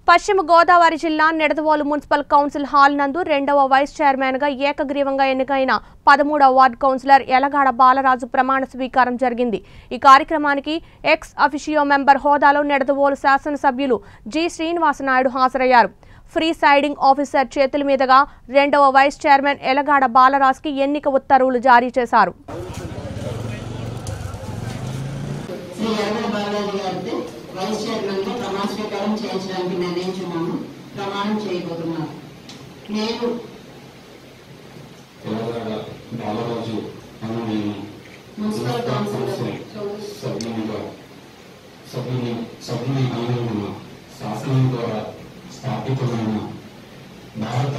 పశ్చిమ గోదావరి జిల్లా Nidadavolu municipal council hall నందు రెండవ వైస్ చైర్మన్ గా ఏకగ్రీవంగా ఎన్నికైన పదమూడవ వార్డు కౌన్సిలర్ ఎలగాడ బాలరాజు ప్రమాణ స్వీకారం జరిగింది ఈ కార్యక్రమానికి ఎక్స్ అఫిషియో మెంబర్ హోదాలో నిడదవోలు శాసనసభ్యులు జి శ్రీనివాసనాయుడు హాజరయ్యారు ఫ్రీ సైడింగ్ ఆఫీసర్ చేతుల మీదుగా రెండవ వైస్ చైర్మన్ ఎలగాడ బాలరాజుకి ఎన్నిక ఉత్తర్వులు జారీ చేశారు శ్రీ ఎర్ర బాలాజీ గారితో వైస్ చైర్మన్ గా ప్రమాణ స్వీకారం చేయించడానికి నిర్ణయించున్నాము ప్రమాణం చేయబోతున్నారు నేను తెలంగాణ బాలరాజు అను నేను మున్సిపల్ కౌన్సిల్ సభ్యునిగా సభ్యుని సభ్యుని అయినందున శాసనం ద్వారా స్థాపితమైన భారత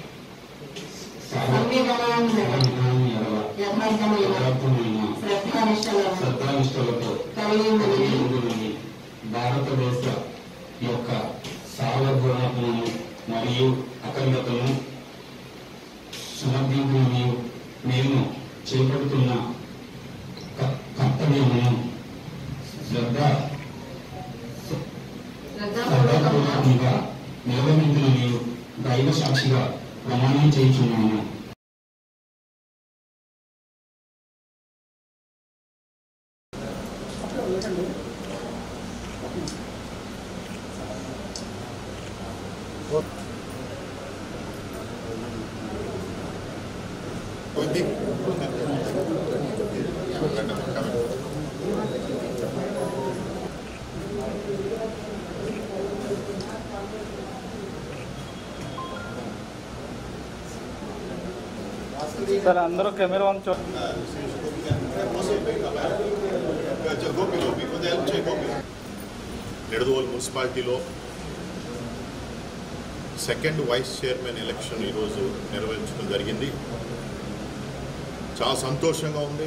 సంవిధానాన్ని సంవిధానం ఎడల యథార్థమైన యథార్థమైన శ్రద్ధానిష్టలను శ్రద్ధానిష్టలతో కలిగి ఉందని కలిగి భారతదేశ యొక్క సార్వభౌమత్వము మరియు అఖండతను సమర్థించుకుని మేము చేపడుతున్న క- కర్తవ్యమును శ్రద్ధ శ్రద్ధాపూర్వకంగా శ్రద్ధాపూర్వకంగా నిర్వహించుకుని దైవ సాక్షిగా ప్రమాణం చేయించున్నాము సార్ అందరూ కెమెరా ఆన్ చూ నిడదవోలు మున్సిపాలిటీలో సెకండ్ వైస్ చైర్మన్ ఎలక్షన్ ఈరోజు నిర్వహించడం జరిగింది చాలా సంతోషంగా ఉంది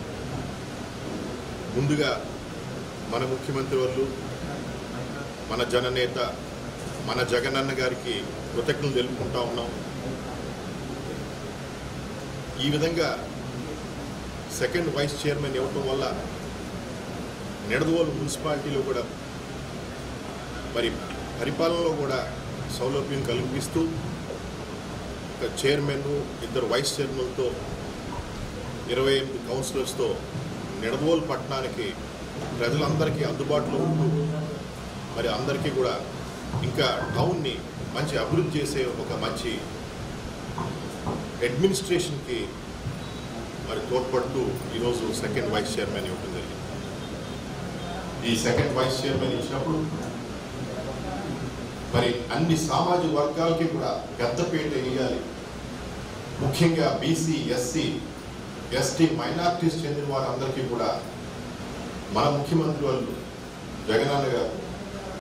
ముందుగా మన ముఖ్యమంత్రి వాళ్ళు మన జననేత మన జగనన్న గారికి కృతజ్ఞతలు తెలుపుకుంటా ఉన్నాం ఈ విధంగా సెకండ్ వైస్ చైర్మన్ ఇవ్వటం వల్ల నిడదవోలు మున్సిపాలిటీలో కూడా మరి పరిపాలనలో కూడా సౌలభ్యం కల్పిస్తూ ఒక చైర్మన్ ఇద్దరు వైస్ చైర్మన్లతో ఇరవై ఎనిమిది కౌన్సిలర్స్తో నిడదవోలు పట్టణానికి ప్రజలందరికీ అందుబాటులో ఉంటూ మరి అందరికీ కూడా ఇంకా టౌన్ని మంచి అభివృద్ధి చేసే ఒక మంచి అడ్మినిస్ట్రేషన్కి మరి తోడ్పడుతూ ఈరోజు సెకండ్ వైస్ చైర్మన్ ఇవ్వడం జరిగింది ఈ సెకండ్ వైస్ చైర్మన్ ఇచ్చినప్పుడు మరి అన్ని సామాజిక వర్గాలకి కూడా పెద్దపీట వేయాలి ముఖ్యంగా బీసీ ఎస్సీ ఎస్టీ మైనార్టీస్ చెందిన వారందరికీ కూడా మన ముఖ్యమంత్రి వాళ్ళు జగనన్న గారు